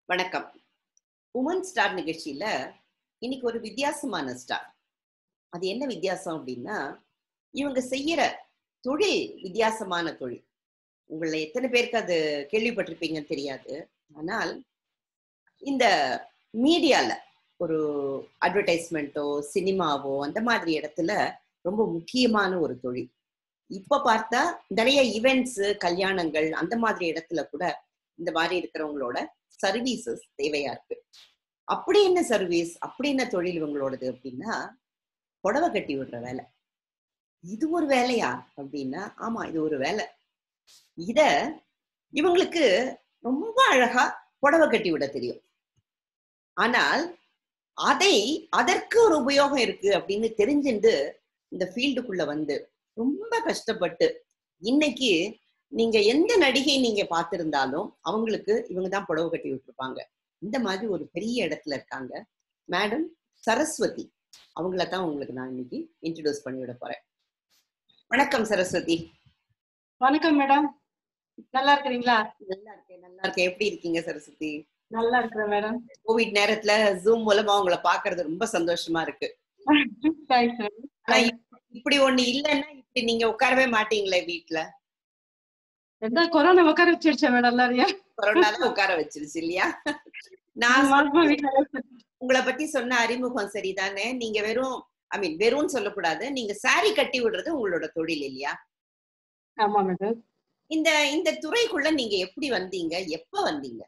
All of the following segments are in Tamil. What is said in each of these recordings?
வணக்கம் உமன் ஸ்டார் நிகழ்ச்சியில இன்னைக்கு ஒரு வித்தியாசமான ஸ்டார் அது என்ன வித்தியாசம் அப்படின்னா இவங்க செய்யற தொழில் வித்தியாசமான தொழில் உங்களை எத்தனை பேருக்கு அது கேள்விப்பட்டிருப்பீங்கன்னு தெரியாது ஆனால் இந்த மீடியால ஒரு அட்வர்டைஸ்மெண்ட்டோ சினிமாவோ அந்த மாதிரி இடத்துல ரொம்ப முக்கியமான ஒரு தொழில் இப்ப பார்த்தா நிறைய ஈவெண்ட்ஸ் கல்யாணங்கள் அந்த மாதிரி இடத்துல கூட இந்த மாதிரி இருக்கிறவங்களோட சர்வீசஸ் தேவையா இருக்கு அப்படி என்ன சர்வீஸ் அப்படி என்ன தொழில் இவங்களோடது அப்படின்னா புடவை கட்டி விடுற வேலை இது ஒரு வேலையா அப்படின்னா ஆமா இது ஒரு வேலை இத இவங்களுக்கு ரொம்ப அழகா புடவை கட்டி விட தெரியும் ஆனால் அதை அதற்கு ஒரு உபயோகம் இருக்கு அப்படின்னு தெரிஞ்சுட்டு இந்த ஃபீல்டுக்குள்ள வந்து ரொம்ப கஷ்டப்பட்டு இன்னைக்கு நீங்க எந்த நடிகை நீங்க பார்த்திருந்தாலும் அவங்களுக்கு இவங்க தான் புடவை கட்டி விட்டுருப்பாங்க இந்த மாதிரி ஒரு பெரிய இடத்துல இருக்காங்க மேடம் சரஸ்வதி அவங்கள தான் உங்களுக்கு நான் இன்னைக்கு இன்ட்ரடியூஸ் பண்ணி விட போறேன் வணக்கம் சரஸ்வதி வணக்கம் மேடம் நல்லா இருக்கிறீங்களா நல்லா இருக்கேன் நல்லா இருக்கேன் எப்படி இருக்கீங்க சரஸ்வதி நல்லா இருக்கிறேன் மேடம் கோவிட் நேரத்துல ஜூம் மூலமா உங்களை பாக்குறது ரொம்ப சந்தோஷமா இருக்கு தேங்க்ஸ் ஆனா இப்ப- இப்படி ஒண்ணு இல்லைன்னா இப்படி நீங்க உட்காரவே மாட்டீங்களே வீட்ல எந்த கொரோனா உட்கார வச்சிருச்சேன் மேடம் எல்லாரையும் கொரோனா தான் உட்கார வச்சிருச்சு இல்லையா நான் மாசமா வீட்டுல உங்களை பத்தி சொன்ன அறிமுகம் சரிதானே நீங்க வெறும் ஐ மீன் வெறும்னு சொல்லக்கூடாது நீங்க saree கட்டி விடுறது உங்களோட தொழில் இல்லையா ஆமா மேடம் இந்த இந்த துறைக்குள்ள நீங்க எப்படி வந்தீங்க எப்ப வந்தீங்க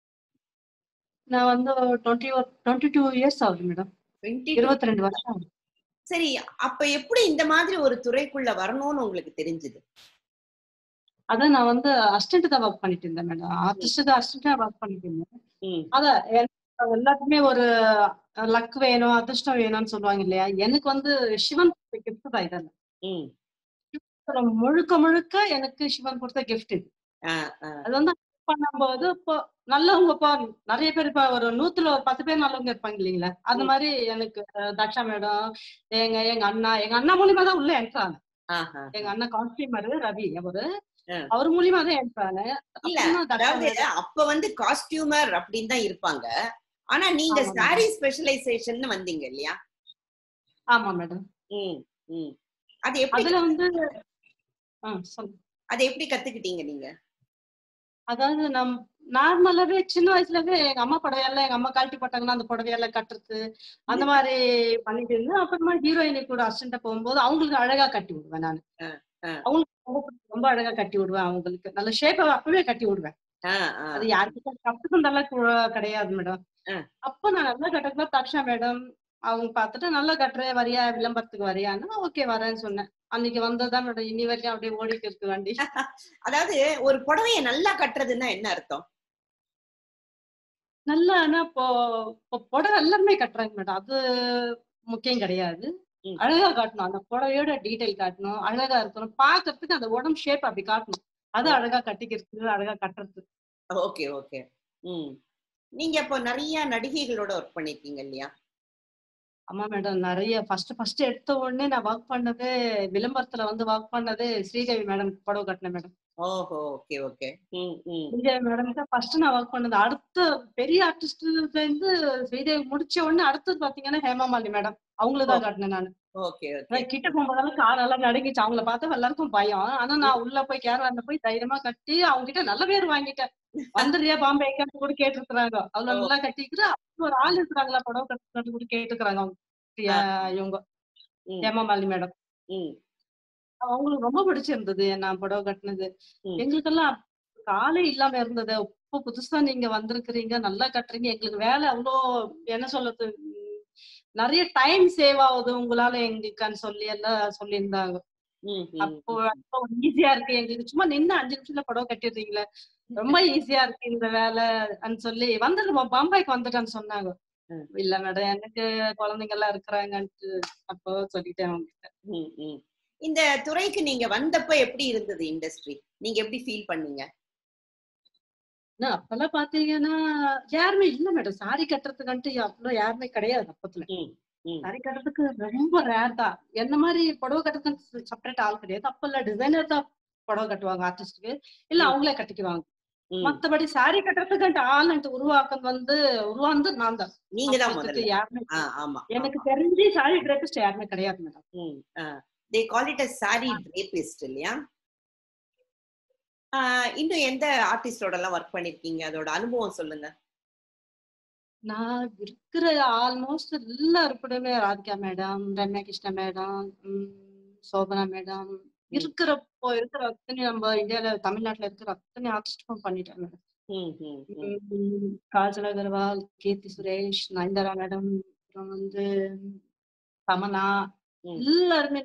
நான் வந்து டுவெண்ட்டி டுவெண்ட்டி டூ இயர்ஸ் ஆகுது மேடம் 22 இருபத்தி ரெண்டு வருஷம் ஆகுது. சரி அப்ப எப்படி இந்த மாதிரி ஒரு துறைக்குள்ள வரணும்னு உங்களுக்கு தெரிஞ்சது அதான் நான் வந்து அசிஸ்டன்ட் தான் ஒர்க் பண்ணிட்டு இருந்தேன் மேடம் ஆர்டிஸ்ட் தான் அசிஸ்டன்டா ஒர்க் பண்ணிட்டு இருந்தேன் ம் அதான் எனக்கு எல்லாத்துக்குமே ஒரு லக் வேணும் அதிர்ஷ்டம் வேணும்னு சொல்லுவாங்க இல்லையா எனக்கு வந்து சிவன் கிஃப்ட் தான் இதெல்லாம் ம் முழுக்க முழுக்க எனக்கு சிவன் கொடுத்த கிஃப்ட் இது ஆ, ஆ, அது வந்து பண்ணும்போது இப்போ நல்லவங்க இப்போ நிறைய பேர் இப்ப ஒரு நூத்துல ஒரு பத்து பேர் நல்லவங்க இருப்பாங்க இல்லைங்களா அந்த ம். மாதிரி எனக்கு அஹ், தக்ஷா மேடம் எங்க எங்க அண்ணா எங்க அண்ணா மூலியமா தான் உள்ள என்ட்ராங்க ஆஹா. எங்க அண்ணா காஸ்டியூமர் ரவி அவரு ஆ. அவர் மூலியமா தான் என்ட்ராங்க இல்ல அதாவது அப்ப வந்து காஸ்டியூமர் அப்படின்னு தான் இருப்பாங்க ஆனா நீங்க ஆமா, சாரி ஸ்பெஷலைசேஷன் வந்தீங்க இல்லையா ஆமா மேடம் ம் ம் அது எப்படி அதுல வந்து ஆ, சொல்லுங்க அதை எப்படி கத்துக்கிட்டீங்க நீங்க அதாவது நம் நார்மலாவே சின்ன வயசுலவே எங்க அம்மா புடவையெல்லாம் எங்க அம்மா கழட்டி போட்டாங்கன்னா அந்த புடவையெல்லாம் கட்டுறது அந்த மாதிரி பண்ணிட்டு இருந்தேன் அப்புறமா ஹீரோயினி கூட அசிஸ்டண்டா போகும்போது அவங்களுக்கு அழகா கட்டி விடுவேன் நான் ஆ, ஆ. அவங்களுக்கு ரொம்ப பிடிக்கும். ரொம்ப அழகா கட்டி விடுவேன் அவங்களுக்கு நல்ல ஷேப்பை அப்பவே கட்டி விடுவேன் ஆ, ஆ. அது யாருக்கிட்ட கத்துக்கும் அளவுக்கு கிடையாது மேடம் ஆ. அப்ப நான் நல்லா கட்டக்குள்ள தக்ஷா மேடம் அவங்க பார்த்துட்டு நல்லா கட்டுற வரியா விளம்பரத்துக்கு வரியான்னு ஓகே வரேன்னு சொன்னேன் அன்னைக்கு வந்ததுதான் மேடம் இன்னி வரைக்கும் அப்படியே ஓடிட்டு இருக்கு வண்டி அதாவது ஒரு புடவைய நல்லா கட்டுறதுன்னா என்ன அர்த்தம் நல்லா ஆனா இப்போ இப்போ புடவை எல்லாருமே கட்டுறாங்க மேடம் அது முக்கியம் கிடையாது ம். அழகா காட்டணும் அந்த புடவையோட டீடைல் காட்டணும் அழகா இருக்கணும் பாக்குறதுக்கு அந்த உடம்பு ஷேப் அப்படி காட்டணும் அது அழகா கட்டிக்கிறது அழகா கட்டுறது ஓகே ஓகே ம் நீங்க அப்போ நிறைய நடிகைகளோட ஒர்க் பண்ணிருக்கீங்க இல்லையா ஆமா மேடம் நிறைய ஃபர்ஸ்ட் ஃபர்ஸ்ட் எடுத்த உடனே நான் ஒர்க் பண்ணது விளம்பரத்துல வந்து ஒர்க் பண்ணது ஸ்ரீதேவி மேடம் புடவை கட்டினேன் மேடம் ஓஹோ ஓகே ஓகே ம் ம் ஸ்ரீதேவி மேடம் தான் ஃபர்ஸ்ட் நான் ஒர்க் பண்ணது அடுத்த பெரிய ஆர்டிஸ்ட்ல இருந்து ஸ்ரீதேவி முடிச்ச உடனே அடுத்தது பாத்தீங்கன்னா ஹேமாமாலி மேடம் அவங்கள தான் கட்டினேன் நான் ஓகே ஓகே நான் கிட்ட போகும்போதெல்லாம் காலெல்லாம் நடுங்கிச்சு அவங்கள பார்த்தா எல்லாருக்கும் பயம் ஆனா நான் உள்ள போய் கேரளால போய் தைரியமா கட்டி அவங்க கிட்ட நல்ல பேர் வாங்கிட்டேன் வந்துடுறியா பாம்பே எங்கன்னு கூட கேட்டிருக்கிறாங்க அவ்வளவு நல்லா கட்டிக்கிட்டு அப்படி ஒரு ஆள் இருக்கிறாங்களா புடவை கட்டுறது கூட கேட்டுக்கிறாங்க அவங்க அஹ் இவங்க ம் ஹேமாமாலி மேடம் ம் அவங்களுக்கு ரொம்ப பிடிச்சிருந்தது நான் புடவை கட்டினது ம். எங்களுக்கெல்லாம் காலே இல்லாம இருந்தது இப்போ புதுசா நீங்க வந்திருக்கிறீங்க நல்லா கட்டுறீங்க எங்களுக்கு வேலை அவ்வளோ என்ன சொல்றது உம், நிறைய டைம் சேவ் ஆகுது உங்களால எங்களுக்குன்னு சொல்லி எல்லாம் சொல்லியிருந்தாங்க ம் ம் அப்போ அப்போ ஈஸியா இருக்கு எங்களுக்கு சும்மா நின்னு அஞ்சு நிமிஷத்துல புடவை கட்டிடுறீங்களே ரொம்ப ஈஸியா இருக்கு இந்த வேலைன்னு சொல்லி வந்துடுவோம் பம்பாய்க்கு வந்துட்டேன்னு சொன்னாங்க ம். இல்ல மேடம் எனக்கு குழந்தைங்க எல்லாம் இருக்கிறாங்கன்ட்டு அப்போ சொல்லிட்டேன் அவங்க கிட்ட ம், ம். இந்த துறைக்கு நீங்க வந்தப்ப எப்படி இருந்தது இண்டஸ்ட்ரி நீங்க எப்படி ஃபீல் பண்ணீங்க ஆனா, அப்பெல்லாம் பாத்தீங்கன்னா யாருமே இல்ல மேடம் சாரி கட்டுறதுக்குன்ட்டு அவ்வளவு யாருமே கிடையாது அப்பத்துல ம், ம். சாரி கட்டுறதுக்கு ரொம்ப ரேர் தான் என்ன மாதிரி புடவை கட்டுறதுக்கு செப்பரேட் ஆள் கிடையாது அப்பெல்லாம் டிசைனர் தான் புடவை கட்டுவாங்க ஆர்டிஸ்டுக்கு இல்ல ம். அவங்களே கட்டிக்குவாங்க ம். மத்தபடி சாரி கட்டுறதுக்கு ஆளுன்ட்டு உருவாக்கம் வந்து உருவாந்து நான் தான் நீங்க தான் அப்போதைக்கு முதல்ல யாருமே ஆ, ஆமா எனக்கு தெரிஞ்சு சாரி ட்ரெபிஸ்ட் யாருமே கிடையாது madam they call it a sari drapist இல்லையா ஆ, இன்னும் எந்த ஆர்டிஸ்டோட எல்லாம் ஒர்க் பண்ணிருக்கீங்க அதோட அனுபவம் சொல்லுங்க நான் இருக்கிற ஆல்மோஸ்ட் எல்லாரும் கூடவே Radhika madam Ramya Krishna madam Shobana madam இருக்கிறப்போ இருக்கிற அத்தனை நம்ம இந்தியால தமிழ்நாட்டுல இருக்கிற அத்தனை ஆர்டிஸ்டும் பண்ணிட்டேன் மேடம் ம், ம், ம். உம் காஜல் அகர்வால் கீர்த்தி சுரேஷ் நயன்தாரா மேடம் அப்புறம் வந்து தமனா ம். எல்லாருமே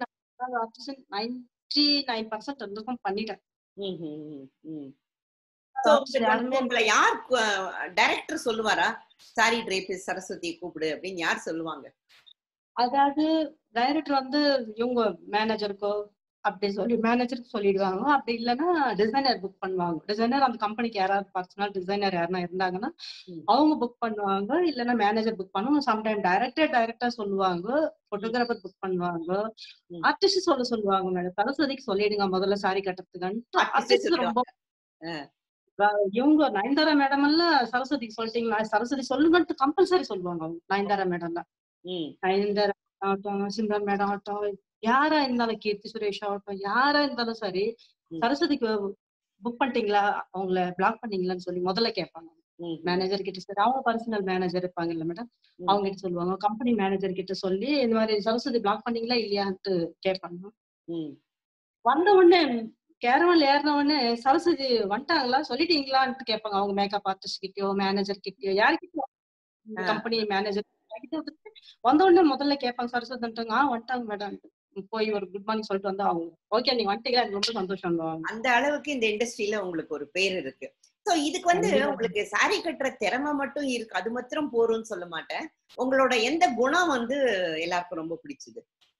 நைன்டி நைன் பர்சன்ட் இருந்துக்கும் பண்ணிட்டேன் ம், ம், ம், ம். So, So, உங்களுக்கு யாருமே வந்து உங்களை யார் டைரக்டர் சொல்லுவாரா சாரி ட்ரேபிஸ்ட் சரஸ்வதி கூப்பிடு அப்படின்னு யார் சொல்லுவாங்க அதாவது டைரக்டர் வந்து இவங்க மேனேஜருக்கோ அப்படி சொல்லி மேனேஜருக்கு சொல்லிடுவாங்க அப்படி இல்லைன்னா டிசைனர் புக் பண்ணுவாங்க டிசைனர் அந்த கம்பெனிக்கு யாராவது பர்சனல் டிசைனர் யாருன்னா இருந்தாங்கன்னா ம். அவங்க புக் பண்ணுவாங்க இல்லைன்னா மேனேஜர் புக் பண்ணுவாங்க சம்டைம் டைரக்டர் டைரக்டா சொல்லுவாங்க போட்டோகிராஃபர் புக் பண்ணுவாங்க ம். ஆர்டிஸ்ட் சொல்ல சொல்லுவாங்க மேடம் சரஸ்வதிக்கு சொல்லிடுங்க முதல்ல சாரி கட்டுறதுக்கு Artist ஆர்டிஸ்ட் ரொம்ப அஹ் இவங்க நயன்தாரா மேடம் எல்லாம் சரஸ்வதிக்கு சொல்லிட்டீங்களா சரஸ்வதி சொல்லுங்கன்ட்டு கம்பல்சரி சொல்லுவாங்க அவங்க நயன்தாரா மேடம் ம், நயன்தாரா ஆகட்டும் சிம்ரன் மேடம் ஆகட்டும் யாரா இருந்தாலும் கீர்த்தி சுரேஷ் ஆகட்டும் யாரா இருந்தாலும் சரி ம். சரஸ்வதிக்கு புக் பண்ணிட்டீங்களா அவங்கள பிளாக் பண்ணீங்களான்னு சொல்லி முதல்ல கேட்பாங்க ம், மேனேஜர் கிட்ட சரி அவங்க பர்சனல் மேனேஜர் இருப்பாங்க இல்ல மேடம் ம். அவங்க கிட்ட சொல்லுவாங்க கம்பெனி மேனேஜர் கிட்ட சொல்லி இந்த மாதிரி சரஸ்வதி பிளாக் பண்ணீங்களா இல்லையான்ட்டு கேட்பாங்க ம். வந்த உடனே கேரவன்ல ஏறின உடனே சரஸ்வதி வந்துட்டாங்களா சொல்லிட்டீங்களான்ட்டு கேட்பாங்க அவங்க மேக்கப் ஆர்டிஸ்ட் கிட்டயோ மேனேஜர் கிட்டயோ யாருக்கிட்டயோ ஆ. கம்பெனி மேனேஜர் வந்த உடனே முதல்ல கேட்பாங்க சரஸ்வதி வந்துட்டாங்க ஆ வந்துட்டாங்க மேடம் போய் ஒரு குட் மார்னிங் சொல்லிட்டு வந்தா அவங்க ஓகே நீங்க வந்துட்டீங்களா எனக்கு ரொம்ப சந்தோஷம் தான் அந்த அளவுக்கு இந்த இண்டஸ்ட்ரியில உங்களுக்கு ஒரு பேர் இருக்கு சோ இதுக்கு வந்து கண்டிப்பா. உங்களுக்கு சாரி கட்டுற திறமை மட்டும் இருக்கு அது மாத்திரம் போரும்னு சொல்ல மாட்டேன் உங்களோட எந்த குணம் வந்து எல்லாருக்கும் ரொம்ப பிடிச்சது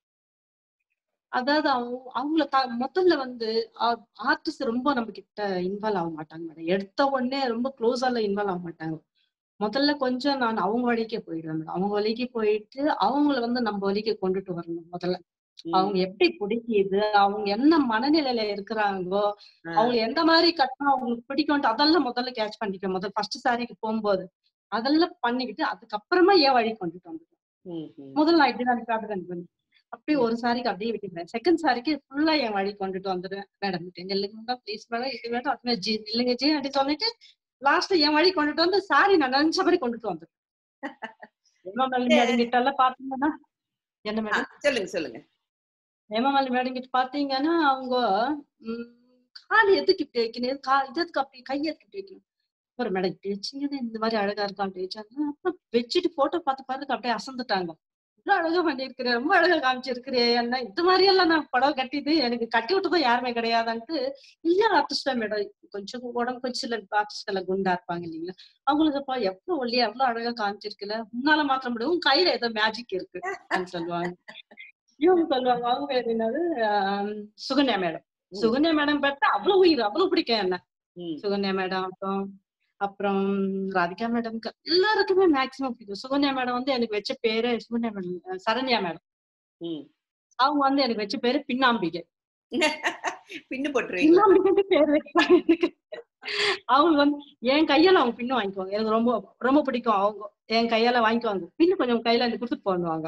அதாவது அவங்க அவங்கள த- முதல்ல வந்து ஆர்டிஸ்ட் ரொம்ப நம்ம கிட்ட இன்வால்வ் ஆக மாட்டாங்க மேடம் எடுத்த உடனே ரொம்ப க்ளோஸால இன்வால்வ் ஆக மாட்டாங்க முதல்ல கொஞ்சம் நான் அவங்க வழிக்கே போயிடுவேன் மேடம் அவங்க வழிக்கு போயிட்டு அவங்கள வந்து நம்ம வழிக்கு கொண்டுட்டு வரணும் முதல்ல ம், அவங்க எப்படி பிடிக்குது அவங்க என்ன மனநிலையில இருக்கிறாங்களோ ஆ, அவங்க எந்த மாதிரி கட்டினா அவங்களுக்கு பிடிக்கும்ட்டு அதெல்லாம் முதல்ல கேட்ச் பண்ணிப்பேன் முதல்ல ஃபர்ஸ்ட் சாரிக்கு போகும்போது அதெல்லாம் பண்ணிக்கிட்டு அதுக்கப்புறமா ஏன் வழி கொண்டுட்டு வந்துட்டேன் ம், ம். முதல்ல நான் இப்படிதான் காட்டுறேன் பண்ணி அப்படியே ஒரு சாரிக்கு அப்படியே விட்டுருவேன் செகண்ட் சாரிக்கு ஃபுல்லா என் வழி கொண்டுட்டு வந்துடுவேன் மேடம் இல்லைங்க ப்ளீஸ் மேடம் இது வேணும் அது ஜி இல்லைங்க ஜி அப்படி சொல்லிட்டு லாஸ்ட் என் வழி கொண்டுட்டு வந்து சாரி நான் நினைச்ச மாதிரி கொண்டுட்டு வந்துடுவேன் ஹேமாமாலி மேடம் கிட்ட எல்லாம் பாத்தீங்கன்னா என்ன ஆ, மேடம் சொல்லுங்க சொல்லுங்க ஹேமாமாலி மேடம் கிட்ட பாத்தீங்கன்னா அவங்க உம் கால் எதுக்கு இப்படி வைக்கணும் கா இது எதுக்கு அப்படி கை எதுக்கு இப்படி வைக்கணும் ஒரு மேடம் இப்படி வச்சீங்கன்னா இந்த மாதிரி அழகா இருக்கா அப்படி வச்சாங்க அப்புறம் வச்சுட்டு போட்டோ பார்த்து பார்த்து அப்படியே அசந்துட்டாங்க இவ்வளவு அழகா பண்ணிருக்கிறேன் ரொம்ப அழகா காமிச்சிருக்கிறேன் என்ன இந்த மாதிரி எல்லாம் நான் படம் கட்டிது எனக்கு கட்டி விட்டதும் யாருமே கிடையாதுன்ட்டு இல்ல ஆர்டிஸ்ட் தான் மேடம் கொஞ்சம் உடம்பு கொஞ்சம் சில ஆர்டிஸ்ட் எல்லாம் குண்டா இருப்பாங்க இல்லைங்களா அவங்களுக்கு அப்ப எவ்வளவு ஒல்லியா எவ்வளவு அழகா காமிச்சிருக்குல்ல உன்னால மாற்ற முடியும் உன் கையில ஏதோ மேஜிக் இருக்கு அப்படின்னு சொல்லுவாங்க இவங்க சொல்லுவாங்க அவங்க பேர் என்னது ஆஹ் சுகன்யா மேடம் ம். சுகன்யா மேடம் பார்த்தா அவ்வளவு உயிர் அவ்வளவு பிடிக்கும் என்ன ம், சுகன்யா மேடம் அப்புறம் அப்புறம் ராதிகா மேடம்க்கு எல்லாருக்குமே மேக்சிமம் பிடிக்கும் சுகன்யா மேடம் வந்து எனக்கு வச்ச பேரு சுகன்யா மேடம் சரண்யா மேடம் ம். அவங்க வந்து எனக்கு வச்ச பேரு பின்னாம்பிகை பின்னு போட்டுருவீங்களா பின்னாம்பிகைக்கு பேர் வைக்கிறாங்க எனக்கு அவங்க வந்து என் கையால அவங்க பின்னு வாங்கிக்குவாங்க எனக்கு ரொம்ப ரொம்ப பிடிக்கும் அவங்க என் கையால வாங்கிக்குவாங்க பின்னு கொஞ்சம் கையில எனக்கு கொடுத்துட்டு போடுவாங்க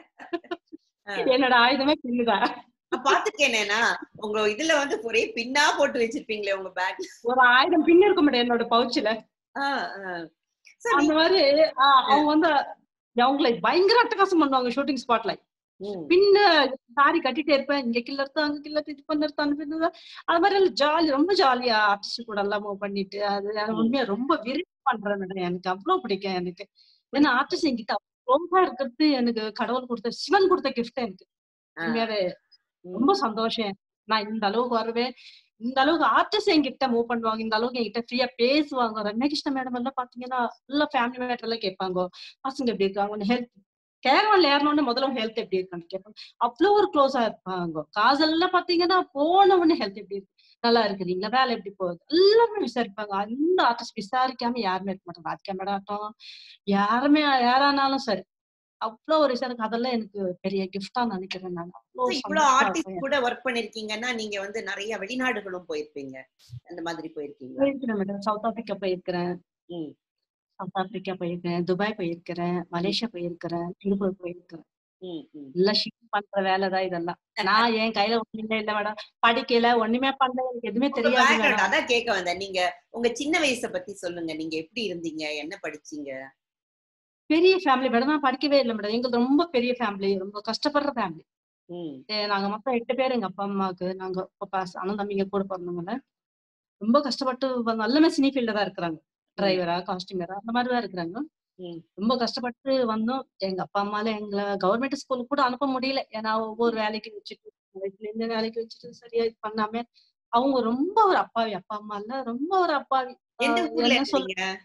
ஆ. என்னோட ஆயுதமே பின்னுதான் நான் பாத்துக்கேனேனா உங்க இதுல வந்து ஒரே பின்னா போட்டு வச்சிருப்பீங்களே உங்க பேக் ஒரு ஆயிரம் பின் இருக்க முடியும் என்னோட பவுச்சுல அந்த மாதிரி ஆஹ் அவங்க வந்து அவங்களை பயங்கர அட்டகாசம் பண்ணுவாங்க ஷூட்டிங் ஸ்பாட்ல பின்ன சாரி கட்டிட்டே இருப்பேன் இங்க கிள்ளறது அங்க கிள்ளறது இது பண்ணுறது அந்த பின்னு அது மாதிரி எல்லாம் ஜாலி ரொம்ப ஜாலியா ஆர்டிஸ்ட் கூட எல்லாம் move பண்ணிட்டு அது அது ம். உண்மையா ரொம்ப விரும்பி பண்றேன் மேடம் எனக்கு அவ்வளவு பிடிக்கும் எனக்கு ஏன்னா ஆர்டிஸ்ட் என்கிட்ட ரொம்ப இருக்கிறது எனக்கு கடவுள் கொடுத்த சிவன் கொடுத்த கிஃப்ட் எனக்கு உண்மையாவே ரொம்ப சந்தோஷம் நான் இந்த அளவுக்கு வருவேன் இந்த அளவுக்கு ஆர்டிஸ்ட் என்கிட்ட மூவ் பண்ணுவாங்க இந்த அளவுக்கு என்கிட்ட ஃப்ரீயா பேசுவாங்க ரம்யா கிருஷ்ண மேடம் எல்லாம் பாத்தீங்கன்னா ஃபுல்லா ஃபேமிலி மேட்டர் எல்லாம் கேட்பாங்க பசங்க எப்படி இருக்காங்க ஹெல்த் கேரவன்ல ஏறணும்னு முதல்ல ஹெல்த் எப்படி இருக்கான்னு கேட்பாங்க அவ்வளவு ஒரு க்ளோஸா இருப்பாங்க காசல் எல்லாம் பாத்தீங்கன்னா போன உடனே ஹெல்த் எப்படி இருக்கு நல்லா இருக்குறீங்களா வேலை எப்படி போகுது எல்லாமே விசாரிப்பாங்க அந்த ஆர்டிஸ்ட் விசாரிக்காம யாருமே இருக்க மாட்டாங்க ராஜ்கா மேடம் ஆகட்டும் யாருமே யாரானாலும் சரி அவ்வளவு ஒரு விஷயம் இருக்கு அதெல்லாம் எனக்கு பெரிய கிஃப்டா நினைக்கிறேன் நான் So, அவ்வளவு இவ்வளவு சந்தோஷமா ஆர்டிஸ்ட் இருக்கும் கூட ஒர்க் பண்ணிருக்கீங்கன்னா நீங்க வந்து நிறைய வெளிநாடுகளும் போயிருப்பீங்க அந்த மாதிரி போயிருக்கீங்களா போயிருக்கிறேன் மேடம் சவுத் ஆப்பிரிக்கா போயிருக்கிறேன் ம். சவுத் ஆப்பிரிக்கா போயிருக்கிறேன் துபாய் போயிருக்கிறேன் மலேசியா போயிருக்கிறேன் சிங்கப்பூர் போயிருக்கிறேன் ம், ம். எல்லாம் ஷிப் பண்ற வேலைதான் இதெல்லாம் நான் என் கையில ஒண்ணுமே இல்ல மேடம் படிக்கல ஒண்ணுமே பண்ணல எனக்கு எதுவுமே உங்க தெரியாது background, மேடம் அதான் கேட்க வந்தேன் நீங்க உங்க சின்ன வயசை பத்தி சொல்லுங்க நீங்க எப்படி இருந்தீங்க என்ன படிச்சீங்க பெரிய ஃபேமிலி மேடம் நான் படிக்கவே இல்லை மேடம் எங்களுக்கு ரொம்ப பெரிய ஃபேமிலி ரொம்ப கஷ்டப்படுற ஃபேமிலி ம், நாங்க மொத்தம் எட்டு பேர் எங்க அப்பா அம்மாவுக்கு நாங்க அப்பா அண்ணன் தம்பிங்க கூட பிறந்தவங்க ரொம்ப கஷ்டப்பட்டு வ- நல்லமே சினி ஃபீல்ட்ல தான் இருக்கிறாங்க டிரைவரா காஸ்டியூமரா அந்த மாதிரி தான் இருக்கிறாங்க ம். ரொம்ப கஷ்டப்பட்டு வந்தோம் எங்க அப்பா அம்மால எங்களை கவர்மெண்ட் ஸ்கூலுக்கு கூட அனுப்ப முடியல ஏன்னா ஒவ்வொரு வேலைக்கு வச்சுட்டு வயசுல இருந்து வேலைக்கு வச்சுட்டு சரியா இது பண்ணாம அவங்க ரொம்ப ஒரு அப்பாவி அப்பா அம்மா இல்ல ரொம்ப ஒரு அப்பாவி எந்த ஆஹ் ஊர்ல என்ன சொல்ல இருந்தீங்க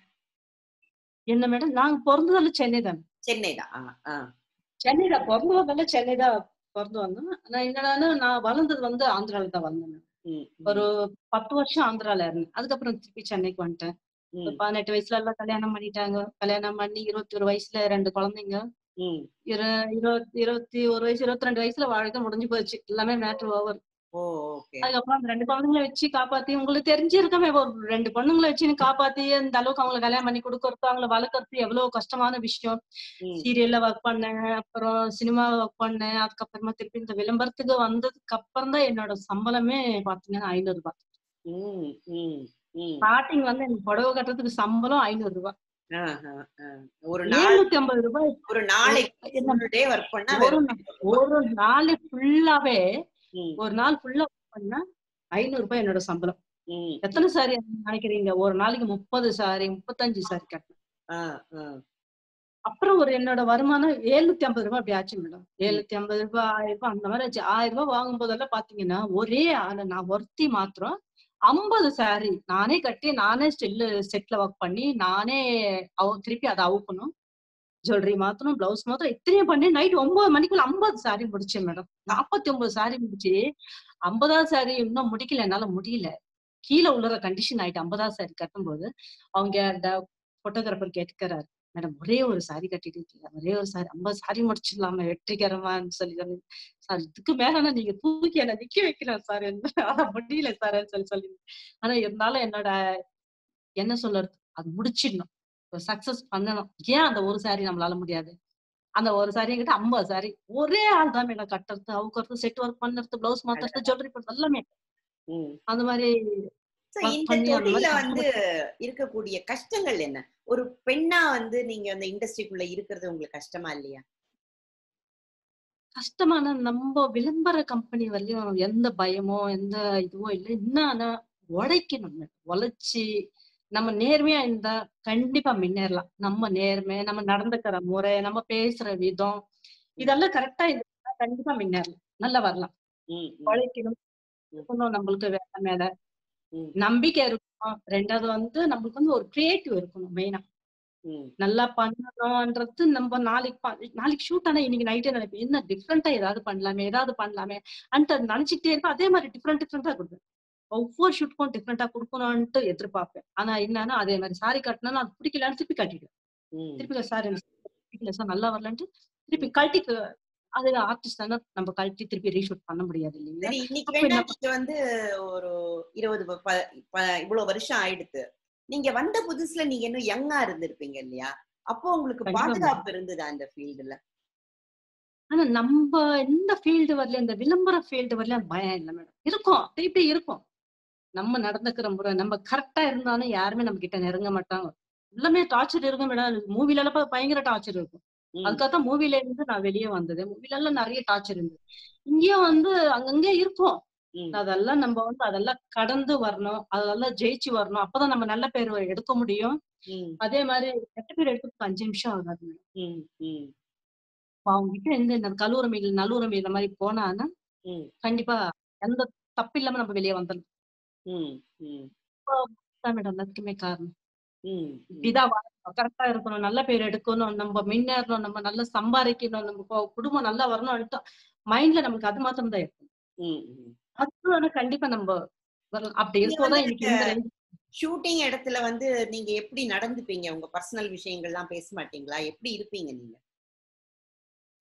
என்ன மேடம் நாங்க பிறந்ததெல்லாம் சென்னை தான் சென்னை தான் ஆ, ஆ. சென்னை தான் பிறந்து வந்தாலும் சென்னை தான் பிறந்து வந்தோம் ஆனா என்னடான்னா நான் வளர்ந்தது வந்து ஆந்திரால தான் வந்தேன் ம், ம், ஒரு பத்து வருஷம் ஆந்திரால இருந்தேன் அதுக்கப்புறம் திருப்பி சென்னைக்கு வந்துட்டேன் ம், ஒரு பதினெட்டு வயசுல எல்லாம் கல்யாணம் பண்ணிட்டாங்க கல்யாணம் பண்ணி இருபத்தி ஒரு வயசுல ரெண்டு குழந்தைங்க ம். இரு இருபத்தி இருபத்தி ஒரு வயசு இருபத்தி ரெண்டு வயசுல வாழ்க்கை முடிஞ்சு போச்சு எல்லாமே மேட்ரு ஓவர் ஓ ஓகே அதுக்கப்புறம் அந்த ரெண்டு குழந்தைங்களை வச்சு காப்பாத்தி உங்களுக்கு தெரிஞ்சிருக்கமே ஒரு ரெண்டு பொண்ணுங்களை வச்சு நீ காப்பாத்தி அந்த அளவுக்கு அவங்களை கல்யாணம் பண்ணி கொடுக்கறது அவங்கள வளர்க்கறது எவ்வளவு கஷ்டமான விஷயம் ம், சீரியல்ல ஒர்க் பண்ணேன் அப்புறம் சினிமா ஒர்க் பண்ணேன் அதுக்கப்புறமா திருப்பி இந்த விளம்பரத்துக்கு வந்ததுக்கு அப்புறம் தான் என்னோட சம்பளமே பாத்தீங்கன்னா ஐநூறு ரூபாய் ம், ம், ம். ஸ்டார்டிங் வந்து எனக்கு புடவை கட்டுறதுக்கு சம்பளம் ஐநூறு ரூபாய் ஆ, ஆ, ஆ. ஒரு நாள் எழுநூத்தி ஐம்பது ரூபாய் ஒரு நாளைக்கு என்ன full day ஒர்க் பண்ணா ஒரு வெறும் நா- ஒரு நாள் ஃபுல்லாவே ம், ஒரு நாள் ஃபுல்லா பண்ணா ஐநூறு ரூபாய் என்னோட சம்பளம் ம். எத்தனை சாரி நினைக்கிறீங்க ஒரு நாளைக்கு முப்பது சாரி முப்பத்தஞ்சு சாரி கட்டணும் ஆ, ஆ. அப்புறம் ஒரு என்னோட வருமானம் எழுநூத்தி ஐம்பது ரூபாய் அப்படி ஆச்சு மேடம் எழுநூத்தி ஐம்பது ரூபாய் ஆயிரம் ரூபாய் அந்த மாதிரி ஆச்சு ஆயிரம் ரூபாய் வாங்கும் போதெல்லாம் பாத்தீங்கன்னா ஒரே ஆளு நான் ஒருத்தி மாத்திரம் ஐம்பது சாரி நானே கட்டி நானே ஸ்டில்லு செட்ல ஒர்க் பண்ணி நானே அவ திருப்பி அதை அவுக்கணும் ஜுவல்லரி மாத்தணும் பிளவுஸ் மாத்திரம் இத்தனையும் பண்ணி நைட் ஒன்பது மணிக்குள்ள ஐம்பது சாரி முடிச்சேன் மேடம் நாற்பத்தி ஒன்பது சாரி முடிச்சு ஐம்பதாவது சாரி இன்னும் முடிக்கல என்னால முடியல கீழே உள்ளற கண்டிஷன் ஆயிட்டு ஐம்பதாவது சாரி கட்டும்போது அவங்க அந்த போட்டோகிராஃபர் கேட்டுக்கிறாரு மேடம் ஒரே ஒரு சாரி கட்டிட்டு இருக்கீங்க ஒரே ஒரு சாரி ஐம்பது சாரி முடிச்சிடலாமா வெற்றிகரமான்னு சொல்லி சொல்லி சார் இதுக்கு மேல நீங்க தூக்கி என்ன நிக்க வைக்கிறேன் சார் அதான் முடியல சார் சொல்லி சொல்லி ஆனா இருந்தாலும் என்னோட என்ன சொல்றது அது முடிச்சிடணும் சக்சஸ் பண்ணணும் ஏன் அந்த ஒரு சாரி நம்மளால முடியாது அந்த ஒரு சாரி கிட்ட ஐம்பது சாரி ஒரே ஆள் தான் மேடம் கட்டுறது அவுக்கிறது செட் ஒர்க் பண்ணுறது பிளவுஸ் மாத்துறது ஜுவல்லரி பண்ணுறது எல்லாமே ம். அந்த மாதிரி So, work இந்த பண்ணி அந்த தொழில மாதிரி வந்து இருக்கக்கூடிய கஷ்டங்கள் என்ன ஒரு பெண்ணா வந்து நீங்க அந்த இண்டஸ்ட்ரிக்குள்ள இருக்கிறது உங்களுக்கு கஷ்டமா இல்லையா கஷ்டமான நம்ம விளம்பர கம்பெனி வரலையும் எந்த பயமோ எந்த இதுவோ இல்லை இன்னும் ஆனா உழைக்கணும் நம்ம. உழைச்சு நம்ம நேர்மையா இருந்தா கண்டிப்பா முன்னேறலாம் நம்ம நேர்மை நம்ம நடந்துக்கிற முறை நம்ம பேசுற விதம் இதெல்லாம் கரெக்டா இருந்தா கண்டிப்பா முன்னேறலாம் நல்லா வரலாம் ம், ம், உழைக்கணும் இருக்கணும் நம்மளுக்கு வேலை மேல ம், நம்பிக்கை இருக்கணும் ரெண்டாவது வந்து நம்மளுக்கு வந்து ஒரு கிரியேட்டிவ் இருக்கணும் மெயினா ம், நல்லா பண்ணணும்ன்றது நம்ம நாளைக்கு ப- நாளைக்கு ஷூட் ஆனா இன்னைக்கு நைட்டே நினைப்பேன் என்ன டிஃப்ரெண்டா ஏதாவது பண்ணலாமே ஏதாவது பண்ணலாமே அன்ட்டு அது நினைச்சிட்டே இருப்பேன் அதே மாதிரி டிஃப்ரெண்ட் டிஃப்ரெண்டா கொடுப்பேன் ஒவ்வொரு ஷூட்டுக்கும் டிஃப்ரெண்டா கொடுக்கணும்ட்டு எதிர்பார்ப்பேன் ஆனா என்னன்னா அதே மாதிரி சாரி கட்டினா அது பிடிக்கலன்னு திருப்பி கட்டிடுவேன் ம். திருப்பி சாரி பிடிக்கல சார் நல்லா வரலன்ட்டு திருப்பி கழட்டி க- அது ஆர்டிஸ்ட் தானே நம்ம கழட்டி திருப்பி ரீஷூட் பண்ண முடியாது இல்லைங்களா சரி இன்னைக்கு அப்ப வேணா என்ன நீங்க வந்து ஒரு இருபது ப- ப- ப- இவ்வளவு வருஷம் ஆயிடுத்து நீங்க வந்த புதுசுல நீங்க இன்னும் யங்கா இருந்திருப்பீங்க இல்லையா அப்போ உங்களுக்கு கண்டிப்பா மேம். பாதுகாப்பு இருந்ததா அந்த ஃபீல்டுல ஆனா நம்ம எந்த ஃபீல்டு வரல இந்த விளம்பர ஃபீல்டு வரல பயம் இல்லை மேடம் இருக்கும் திருப்பி இருக்கும் நம்ம நடந்துக்கிற முறை நம்ம கரெக்டா இருந்தாலும் யாருமே நம்ம கிட்ட நெருங்க மாட்டாங்க எல்லாமே டார்ச்சர் இருக்கும் மேடம் மூவில எல்லாம் பா- பயங்கர டார்ச்சர் இருக்கும் அதுக்காகத்தான் மூவில இருந்து நான் வெளியே வந்தது மூவில எல்லாம் நிறைய டார்ச்சர் இருந்தது இங்கேயும் வந்து அங்கங்க இருக்கும் அதெல்லாம் நம்ம வந்து அதெல்லாம் கடந்து வரணும் அதெல்லாம் ஜெயிச்சு வரணும் அப்பதான் நம்ம நல்ல பேர் எடுக்க முடியும் அதே மாதிரி கெட்ட பேர் எடுக்கிறதுக்கு அஞ்சு நிமிஷம் ஆகாது மேடம் அவங்க கிட்ட இருந்து இந்த கல்லூரமைகள் நல்லுறமைகள் இந்த மாதிரி போனான்னா கண்டிப்பா எந்த தப்பு இல்லாம நம்ம வெளியே வந்துடலாம் தான் மேடம் எல்லாத்துக்குமே காரணம் இப்படிதான் கரெக்டா இருக்கணும் நல்ல பேர் எடுக்கணும் நம்ம முன்னேறணும் நம்ம நல்லா சம்பாதிக்கணும் நம்ம கு- குடும்பம் நல்லா வரணும்னு மைண்ட்ல நமக்கு அது மாத்திரம் தான் இருக்கும் அது ஆனா கண்டிப்பா நம்ம வரலாம். அப்படி நீங்க இருக்கோதான் வந்து இன்னைக்கு இந்த range ஷூட்டிங் இடத்துல வந்து நீங்க எப்படி நடந்துப்பீங்க உங்க பர்சனல் விஷயங்கள்லாம் பேச மாட்டீங்களா எப்படி இருப்பீங்க நீங்க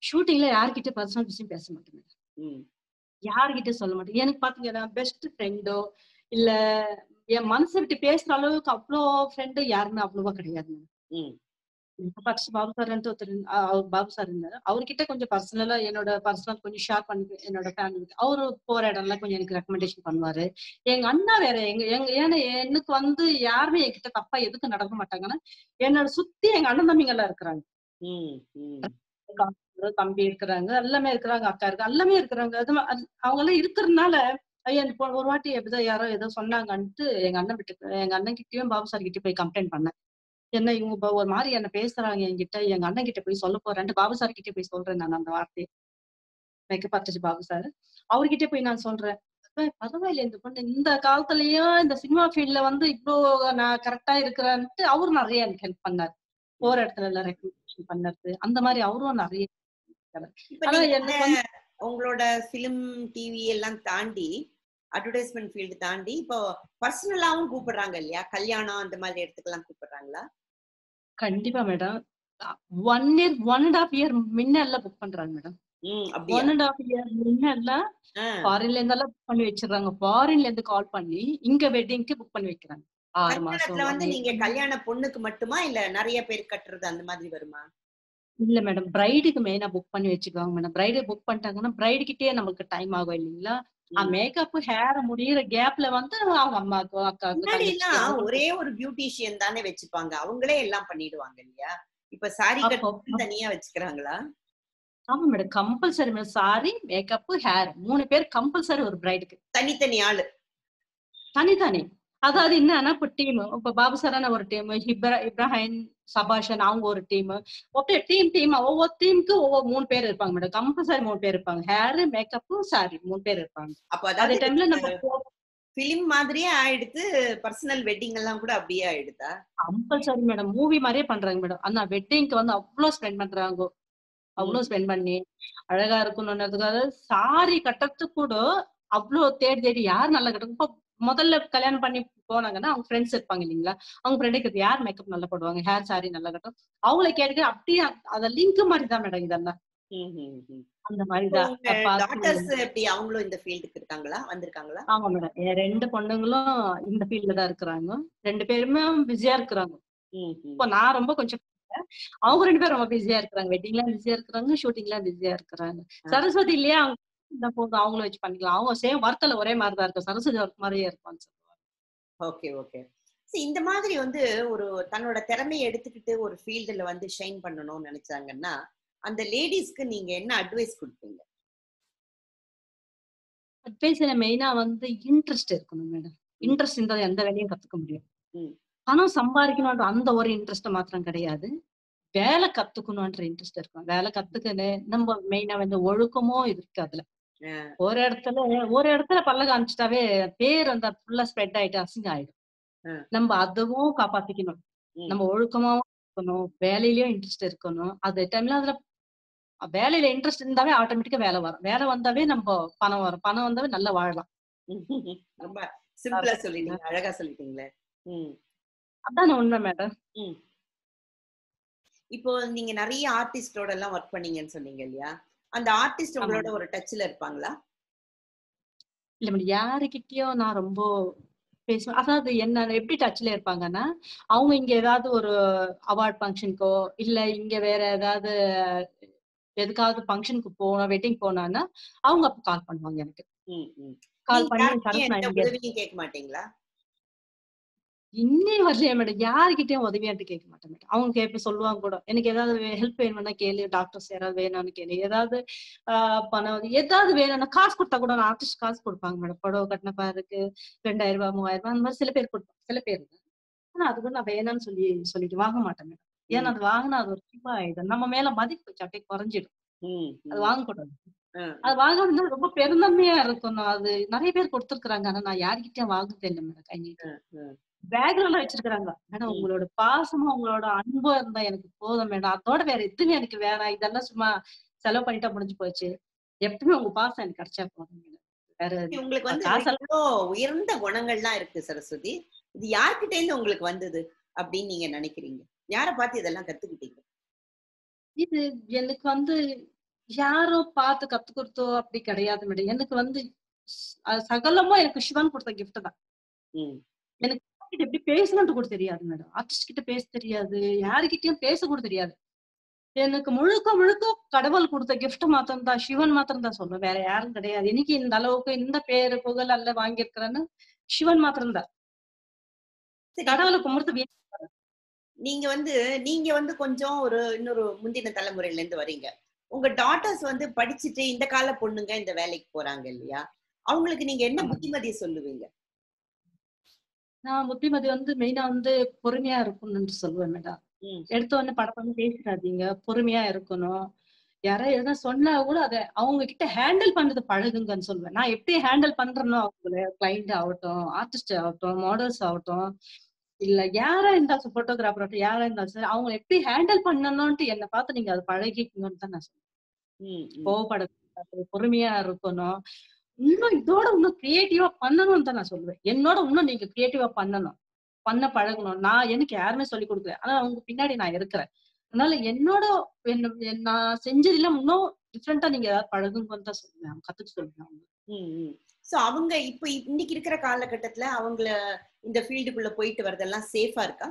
ஷூட்டிங்ல யார்கிட்ட பர்சனல் விஷயம் பேச மாட்டேன் மேடம் ம் யார்கிட்ட சொல்ல மாட்டேன் எனக்கு பாத்தீங்கன்னா பெஸ்ட் ஃப்ரெண்டோ இல்ல என் மனசை விட்டு பேசுற அளவுக்கு அவ்வளோ ஃப்ரெண்டு யாருமே அவ்வளவா கிடையாது ம் ஃபர்ஸ்ட் பாபு சார் ஒருத்தர் இருந்தா- அஹ் அவர் பாபு சார் இருந்தாரு அவர்கிட்ட கொஞ்சம் பர்சனலா என்னோட பர்சனல் கொஞ்சம் ஷேர் பண்ணி என்னோட ஃபேமிலி அவரு போற இடம்லாம் கொஞ்சம் எனக்கு ரெக்கமெண்டேஷன் பண்ணுவாரு எங்க அண்ணா வேற எங்க எங்க ஏன்னா எனக்கு வந்து யாருமே என்கிட்ட தப்பா எதுக்கு நடக்க மாட்டாங்கன்னா என்னோட சுத்தி எங்க அண்ணன் தம்பிங்க எல்லாம் இருக்கிறாங்க ம் ம் ஒரு தம்பி இருக்கிறாங்க எல்லாமே இருக்கிறாங்க அக்கா இருக்கு எல்லாமே இருக்கிறாங்க அது ம- அது- அவங்க எல்லாம் இருக்கிறதுனால ஐயா இந்த பொ- ஒரு வாட்டி எப்படிதான் யாரோ ஏதோ சொன்னாங்கன்ட்டு எங்க அண்ணன் விட்டு எங்க அண்ணன் கிட்டயும் பாபு சார் கிட்ட போய் கம்ப்ளைண்ட் பண்ணேன் என்ன இவங்க இப்ப ஒரு மாதிரி என்ன பேசுறாங்க என்கிட்ட எங்க அண்ணன் கிட்ட போய் சொல்ல போறேன்ட்டு பாபு சார் கிட்ட போய் சொல்றேன் நான் அந்த வார்த்தையை மேக்கப் ஆர்டிஸ்ட் பாபு சார் அவர்கிட்ட போய் நான் சொல்றேன் "அப்பா, பரவாயில்ல இந்த பொண்ணு இந்த காலத்துலயும் இந்த சினிமா ஃபீல்ட்ல வந்து இவ்வளோ நான் கரெக்டா இருக்கிறேன்ட்டு அவரும் நிறைய எனக்கு ஹெல்ப் பண்ணாரு போற இடத்துல எல்லாம் ரெக்கமெண்டேஷன் பண்ணது அந்த மாதிரி அவரும் நிறைய இப்ப ஆனா நீங்க எனக்கு வந்து உங்களோட பிலிம் டிவி எல்லாம் தாண்டி அட்வர்டைஸ்மெண்ட் ஃபீல்டு தாண்டி இப்போ பர்சனலாவும் கூப்பிடுறாங்க இல்லையா கல்யாணம் அந்த மாதிரி இடத்துக்கெல்லாம் கூப்பிடுறாங்களா கண்டிப்பா madam one year one and half year முன்னெல்லாம் புக் பண்றாங்க மேடம் ம் அப்படியா ஒன் அண்ட் ஹாஃப் இயர் முன்னெல்லாம் ஆ, ஃபாரின்ல இருந்தெல்லாம் புக் பண்ணி வச்சிடுறாங்க ஃபாரின்ல இருந்து கால் பண்ணி இங்க வெட்டிங்க்கு புக் பண்ணி வைக்கிறாங்க ஆறு மாசம் கல்யாணத்துல வந்து one year. நீங்க கல்யாண பொண்ணுக்கு மட்டுமா இல்ல நிறைய பேர் கட்டுறது அந்த மாதிரி வருமா இல்ல மேடம் பிரைடுக்கு மெயினா புக் பண்ணி வச்சுக்குவாங்க மேடம் பிரைடு புக் பண்ணிட்டாங்கன்னா பிரைடு கிட்டே நமக்கு டைம் ஆகும் இல்லைங்களா ம். மேக்கப் ஹேர் முடியிற கேப்ல வந்து அவங்க அம்மாக்கோ அக்காவுக்கு முன்னாடி தங்கச்சிக்கு எல்லாம் அவங்களுக்கு- ஒரே ஒரு பியூட்டிஷியன் தானே வச்சுப்பாங்க அவங்களே எல்லாம் பண்ணிடுவாங்க இல்லையா இப்ப சாரி அப்போ கட்டு தனியா வச்சுக்கிறாங்களா ஆமா madam compulsory madam sari makeup hair மூணு பேர் கம்பல்சரி ஒரு பிரைடுக்கு தனித்தனி ஆளு தனித்தானே அதாவது என்னன்னா இப்ப டீம் இப்ப பாபு சரான ஒரு டீம் இப்ரா இப்ராஹிம் சபாஷன் அவங்க ஒரு டீம் அப்படியே டீம் டீம் ஒவ்வொரு டீமுக்கு ஒவ்வொரு மூணு பேர் இருப்பாங்க மேடம் கம்பல்சரி மூணு பேர் இருப்பாங்க ஹேர் மேக்கப் சாரி மூணு பேர் இருப்பாங்க அப்ப அதே அதாவது டைம்ல நம்ம பிலிம் மாதிரியே ஆயிடுத்து பர்சனல் வெட்டிங் எல்லாம் கூட அப்படியே ஆயிடுதா கம்பல்சரி மேடம் மூவி மாதிரியே பண்றாங்க மேடம் அந்த வெட்டிங்க்கு வந்து அவ்வளவு ஸ்பெண்ட் பண்றாங்க அவ்வளவு ஸ்பெண்ட் பண்ணி அழகா இருக்கணும்ன்றதுக்காக சாரி கட்டுறதுக்கு கூட அவ்வளவு தேடி தேடி யார் நல்லா கட்டும் இப்போ முதல்ல கல்யாணம் பண்ணி போனாங்கன்னா அவங்க ஃப்ரெண்ட்ஸ் இருப்பாங்க இல்லைங்களா அவங்க ஃப்ரெண்டுக்கு யார் மேக்கப் நல்லா போடுவாங்க ஹேர் சாரி நல்லா கட்டும் அவங்கள கேட்டுட்டு அப்படியே அத லிங்க் மாதிரி தான் மேடம் இதெல்லாம் ம், ம், ம். அந்த மாதிரி இப்போ தான் உங்க பார்த்து டாட்டர்ஸ் எப்படி அவங்களும் இந்த ஃபீல்டுக்கு இருக்காங்களா வந்திருக்காங்களா ஆமா மேடம் என் ரெண்டு பொண்ணுங்களும் இந்த ஃபீல்ட்ல தான் இருக்கிறாங்க ரெண்டு பேருமே பிஸியா இருக்கிறாங்க ம், ம். இப்போ நான் ரொம்ப கொஞ்சம் அவங்க ரெண்டு பேரும் ரொம்ப பிஸியா இருக்கிறாங்க வெட்டிங்லாம் பிஸியா இருக்கிறாங்க ஷூட்டிங்லாம் பிஸியா இருக்கிறாங்க சரஸ்வதி இல்லையா அவங்க இந்த போதும் அவங்கள வச்சு பண்ணிக்கலாம் அவங்க சேம் ஒர்க்கில் ஒரே மாதிரி தான் இருக்கும் சரஸ்வதி ஒர்க் மாதிரியே இருப்பான்னு சொல்லுவாங்க ஓகே ஓகே சரி இந்த மாதிரி வந்து ஒரு தன்னோட திறமையை எடுத்துக்கிட்டு ஒரு ஃபீல்டுல வந்து ஷைன் பண்ணணும்னு நினைச்சாங்கன்னா அந்த லேடிஸ்க்கு நீங்க என்ன அட்வைஸ் கொடுப்பீங்க அட்வைஸ்ல மெயினா வந்து இன்ட்ரெஸ்ட் இருக்கணும் மேடம் இன்ட்ரெஸ்ட் இருந்தால் எந்த வேலையும் கத்துக்க முடியும் ம். பணம் சம்பாதிக்கணும்ன்ற அந்த ஒரு இன்ட்ரெஸ்ட் மாத்திரம் கிடையாது வேலை கத்துக்கணும்ன்ற இன்ட்ரெஸ்ட் இருக்கும் வேலை கத்துக்கணும் நம்ம மெயினா வந்து ஒழுக்கமும் இருக்கு அதுல ஆ. ஒரு இடத்துல ஒரு இடத்துல பல்ல காமிச்சிட்டாவே பேர் அந்த ஃபுல்லா ஸ்ப்ரெட் ஆயிட்டு அசிங்கம் ஆயிடும் ஆ. நம்ம அதுவும் காப்பாத்திக்கணும் ம். நம்ம ஒழுக்கமாவும் இருக்கணும் வேலையிலயும் இன்ட்ரெஸ்ட் இருக்கணும் அது டைம்ல அதுல வேலையில இன்ட்ரெஸ்ட் இருந்தாவே ஆட்டோமேட்டிக்கா வேலை வரும் வேலை வந்தாவே நம்ம பணம் வரும் பணம் வந்தாவே நல்லா வாழலாம் ரொம்ப சிம்பிளா சொல்லிட்டீங்க அழகா சொல்லிட்டீங்களே ம் அதான் உண்மை மேடம் இப்போ நீங்க நிறைய ஆர்டிஸ்டோட எல்லாம் ஒர்க் பண்ணீங்கன்னு சொன்னீங்க இல்லையா அந்த ஆர்டிஸ்ட் உங்களோட ஒரு டச்ல இருப்பாங்களா இல்ல மேடம் யாருக்கிட்டயும் நான் ரொம்ப பேசுவேன் அதாவது என்ன எப்படி டச்ல இருப்பாங்கன்னா அவங்க இங்க ஏதாவது ஒரு அவார்ட் ஃபங்க்ஷனுக்கோ இல்ல இங்க வேற ஏதாவது எதுக்காவது ஃபங்க்ஷனுக்கு போனோம் வெட்டிங் போனான்னா அவங்க அப்ப கால் பண்ணுவாங்க எனக்கு ம், ம். கால் நீங்க பண்ணி யார்கிட்டயும் சரஸ் நான் எந்த இங்க உதவியும் கேட்க மாட்டீங்களா இன்னே வரலையா மேடம் யாருக்கிட்டயும் உதவியாட்டு கேட்க மாட்டேன் மேடம் அவங்க கேட்ப சொல்லுவாங்க கூட எனக்கு ஏதாவது ஹெல்ப் வேணும்னா கேளு டாக்டர்ஸ் யாராவது வேணும்னு கேளு ஏதாவது ஆஹ் பணம் ஏதாவது வேணும்னா காசு கொடுத்தா கூட நான் ஆர்டிஸ்ட் காசு கொடுப்பாங்க மேடம் புடவை கட்டின பாருக்கு ரெண்டாயிரம் ரூபாய் மூவாயிரம் ரூபாய் அந்த மாதிரி சில பேர் கொடுப்பாங்க சில பேர் ஆனா அது கூட நான் வேணாம்னு சொல்லி சொல்லிட்டு வாங்க மாட்டேன் மேடம் ஏன்னா அது வாங்கினா அது ஒரு சிவா ஆயிடும் நம்ம மேல மதிப்பு அப்படியே குறைஞ்சிடும் ம், அது ம். வாங்கக்கூடாது ஆ, அது வாங்குறது ரொம்ப பெருந்தன்மையா இருக்கணும் அது நிறைய பேர் கொடுத்துருக்காங்க ஆனா நான் யார்கிட்டயும் வாங்குறது இல்லை மேடம் கை நீட்டி ஆ. பேக்ல எல்லாம் வச்சிருக்காங்க மேடம் ம். உங்களோட பாசமும் உங்களோட அன்பும் இருந்தா எனக்கு போதும் மேடம் அதோட வேற எதுவுமே எனக்கு வேணாம் இதெல்லாம் சும்மா செலவு பண்ணிட்டா முடிஞ்சு போச்சு எப்பவுமே உங்க பாசம் எனக்கு கிடைச்சா போதும் மேடம் வேற உங்களுக்கு வந்து காசெல்லாம் இவ்வளோ உயர்ந்த குணங்கள்லாம் இருக்கு சரஸ்வதி இது யார்கிட்ட இருந்து உங்களுக்கு வந்தது அப்படின்னு நீங்க நினைக்கிறீங்க யார பார்த்து இதெல்லாம் கத்துக்கிட்டீங்க இது எனக்கு வந்து யாரும் பார்த்து கத்து கொடுத்தோ அப்படி கிடையாது மேடம் எனக்கு வந்து ஸ்- அஹ் சகலமும் எனக்கு சிவன் கொடுத்த gift தான் ம் எனக்கு யார்கிட்ட எப்படி பேசணும்னு கூட தெரியாது மேடம் ஆர்டிஸ்ட் கிட்ட பேச தெரியாது யாருக்கிட்டயும் பேச கூட தெரியாது எனக்கு முழுக்க முழுக்க கடவுள் கொடுத்த gift மாத்திரம் தான் சிவன் மாத்திரம் தான் சொல்லுவேன் வேற யாரும் கிடையாது இன்னைக்கு இந்த அளவுக்கு இந்த பேரு புகழ் அல்ல வாங்கியிருக்கிறேன்னு சிவன் மாத்திரம் தான் சரி கடவுளை கும்பிடுறது வீ- நீங்க வந்து நீங்க வந்து கொஞ்சம் ஒரு இன்னொரு முந்தின தலைமுறையில இருந்து வரீங்க உங்க டாட்டர்ஸ் வந்து படிச்சுட்டு இந்த கால பொண்ணுங்க இந்த வேலைக்கு போறாங்க இல்லையா அவங்களுக்கு நீங்க என்ன ஆமா. புத்திமதியை சொல்லுவீங்க நான் புத்திமதி வந்து மெயினா வந்து பொறுமையா இருக்கணும்னு சொல்லுவேன் மேடம் ம் எடுத்த உடனே படப்படன்னு பேசிடாதீங்க பொறுமையா இருக்கணும் யாராவது எதனா சொன்னா கூட அதை அவங்க கிட்ட ஹேண்டில் பண்றது பழகுங்கன்னு சொல்லுவேன் நான் எப்படி ஹேண்டில் பண்றேனோ அவங்கள கிளைண்ட் ஆகட்டும் ஆர்டிஸ்ட் ஆகட்டும் மாடல்ஸ் ஆகட்டும் இல்ல யாரா இருந்தாலும் போட்டோகிராஃபர் ஆகட்டும் யாரா இருந்தாலும் சரி அவங்க எப்படி ஹேண்டில் பண்ணணும்ட்டு என்னை பார்த்து நீங்க அதை பழகிக்கணும்னு தான் நான் சொல்லுவேன் ம் ம் கோவப்படக்கூடாது பொறுமையா இருக்கணும் இன்னும் இதோட இன்னும் கிரியேட்டிவா பண்ணணும்னு தான் நான் சொல்லுவேன் என்னோட இன்னும் நீங்க கிரியேட்டிவா பண்ணணும் பண்ண பழகணும் நான் எனக்கு யாருமே சொல்லி கொடுக்கல ஆனா அவங்க பின்னாடி நான் இருக்கிறேன் அதனால என்னோட என்ன- என் நான் செஞ்சதுல இன்னும் டிஃப்ரெண்டா நீங்க ஏதாவது பழகுங்கன்னு தான் சொல்லுவேன் கத்துக்க சொல்லுவேன் அவங்க ம் ம் சோ அவங்க இப்ப இன்னைக்கு இருக்கிற காலகட்டத்துல அவங்கள இந்த ஃபீல்டுக்குள்ள போயிட்டு வரதெல்லாம் சேஃபா இருக்கா